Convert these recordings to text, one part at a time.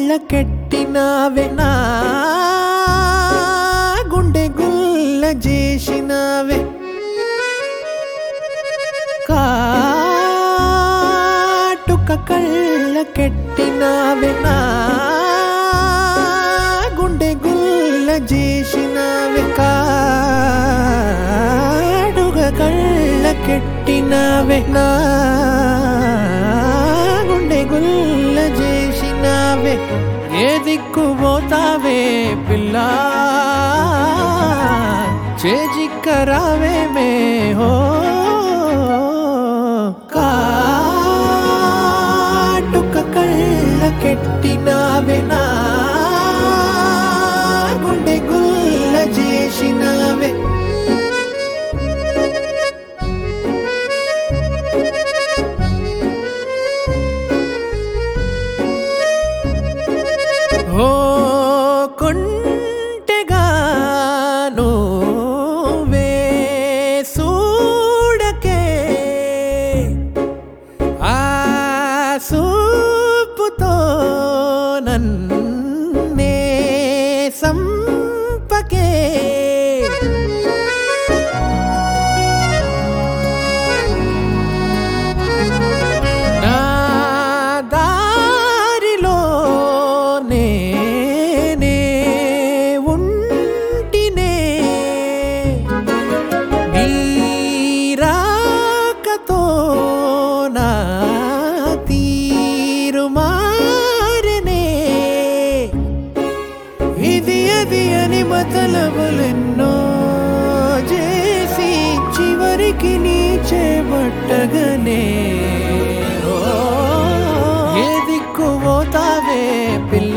కళ్ళకెట్టినావే నా గుండె గుల్ల చేసినావే కాటుక కళ్ళకెట్టినావే నా గుండె గుల్ల చేసినావే కాటుక కళ్ళకెట్టినావే నా గుండె గుల్ల చేసినావే ఏ దిక్కు పోతావే పిల్ల చేజిక్కరావే మే హో కాటుక కళ్ళకెట్టినావే నా గుండె గుల్ల చేసినావే ఓ కొంటెగాను వేసూడకే ఆ సూపుతో నన్నే సంపకే నా దారిలో నేనే ఉంటినే నీరాకతో నా తీరు మారనే ఇది అది అని మతలబలెన్నో చేసి చివరికి నీ చేపట్టగనే ఓ, ఏ దిక్కు పోతావే పిల్ల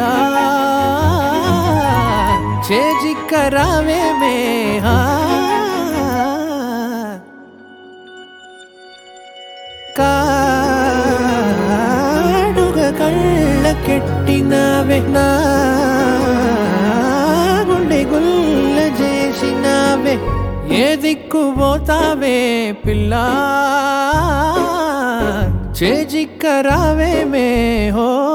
చేజిక్కరావే మే హా కాడుగ కళ్ళకెట్టినావే నా గుండె గుల్ల చేసినావే ఏ దిక్కు పోతావే పిల్ల చేజిక్కరావే మే హో